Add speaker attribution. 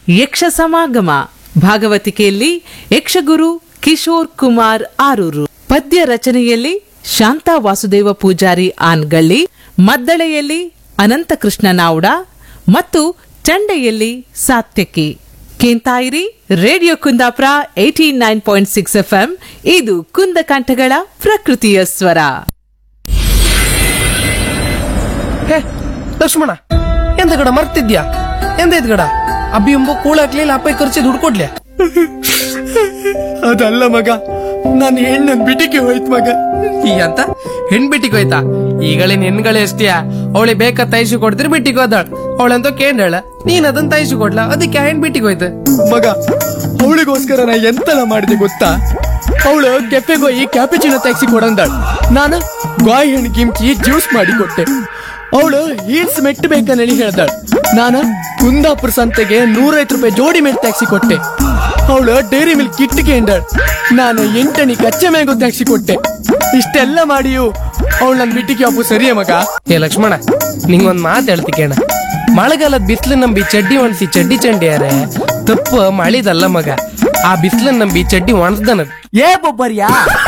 Speaker 1: ಯಕ್ಷ ಸಮಾಗಮ ಭಾಗವತಿಕೆಯಲ್ಲಿ ಯಕ್ಷಗುರು ಕಿಶೋರ್ ಕುಮಾರ್ ಆರೂರು ಪದ್ಯ ರಚನೆಯಲ್ಲಿ ಶಾಂತಾ ವಾಸುದೇವ ಪೂಜಾರಿ ಆನ್ಗಳ್ಳಿ ಮದ್ದಳೆಯಲ್ಲಿ ಅನಂತಕೃಷ್ಣ ನಾವುಡ ಮತ್ತು ಚಂಡೆಯಲ್ಲಿ ಸಾತ್ಯಕಿ ಕೇಂತಾಯಿರಿ radio Kundapura eighty nine point six FM ಇದು ಕುಂದಕಂಠಗಳ ಪ್ರಕೃತಿಯ ಸ್ವರ
Speaker 2: ಹೇ ಲಕ್ಷ್ಮಣ ಎಂತ ಗಡ ಮರ್ತಿದ್ಯಾ ಎಂದೈತ್ ಗಡ ಅಬ್ಬಿಯಂಬ ಕೂಳಾಕ್ಲಿಲ್ಲ ಅಪ್ಪ ಖರ್ಚಿ ದುಡ್ಡು ಕೊಡ್ಲೆ
Speaker 3: ಅದಲ್ಲ ಮಗ ನಾನು ಹೆಣ್ಣನ್ ಬಿಟಿಗೆ ಹೋಯ್ತು ಮಗ
Speaker 2: ಈ ಅಂತ ಹೆಣ್ ಬಿಟ್ಟಿಗೆ ಹೋಯ್ತಾ ಈಗಳಿನ ಹೆಣ್ಗಳೇ ಎಷ್ಟಿಯಾ ಅವಳಿ ಬೇಕಾ ತೈಸು ಕೊಡ್ತೀರಿ ಬಿಟ್ಟಿಗೆ ಹೋದಾಳ ಅವಳಂತ ಕೇಂದ್ರ ನೀನ್ ಅದನ್ನ ತೈಸು ಕೊಡ್ಲ ಅದಕ್ಕೆ ಹೆಣ್ ಬಿಟ್ಟಿಗೆ ಹೋಯ್ತು
Speaker 3: ಮಗ ಅವಳಿಗೋಸ್ಕರ ನಾ ಎಂತೆಲ್ಲ ಮಾಡಿದೆ ಗೊತ್ತಾ ಅವಳು ಕೆಫೆಗೆ ಹೋಗಿ ಕ್ಯಾಪಿಚಿನೋ ಟ್ಯಾಕ್ಸಿ ಕೊಡಂದಾಳ ನಾನು ಗಾಯ್ ಹಣ್ಣು ಕಿಮ್ಚಿ ಜ್ಯೂಸ್ ಮಾಡಿ ಕೊಟ್ಟೆ ಅವಳು ಹೀಲ್ಸ್ ಮೆಟ್ ಬೇಕಂದೇಳಿ ಹೇಳ್ದಾಳ ನಾನು ಕುಂದಾಪುರ ಸಂತೆಗೆ ನೂರೈವತ್ತು ರೂಪಾಯಿ ಜೋಡಿ ಮೆಟ್ ಟ್ಯಾಕ್ಸಿ ಕೊಟ್ಟೆ ಅವಳು ಡೈರಿ ಮಿಲ್ಕ್ ಕಿಟ್ಟಿಗೆ ಎಂದಾಳ ನಾನು ಎಂಟನಿ ಕಚ್ಚೆ ಮ್ಯಾಂಗೋ ಟ್ಯಾಕ್ಸಿ ಕೊಟ್ಟೆ ಇಷ್ಟೆಲ್ಲ ಮಾಡಿಯು ಅವಳು ನನ್ ಬಿಟ್ಟಿಗೆ ಅಪ್ಪು ಸರಿಯೇ ಮಗ
Speaker 2: ಏ ಲಕ್ಷ್ಮಣ ನಿಂಗೊಂದ್ ಮಾತು ಹೇಳ್ತಿ ಕೇಣ ಮಳೆಗಾಲದ ಬಿಸಿಲು ನಂಬಿ ಚಡ್ಡಿ ಒಣಸಿ ಚಡ್ಡಿ ಚಂಡಿಯಾರೆ ತಪ್ಪು ಮಳಿದಲ್ಲ ಮಗ ಆ ಬಿಸಿಲನ್ನ ನಂಬಿ ಚಡ್ಡಿ ಒಣಸ್ದನದ್
Speaker 3: ಏ ಬೊಬ್ಬರ್ಯಾ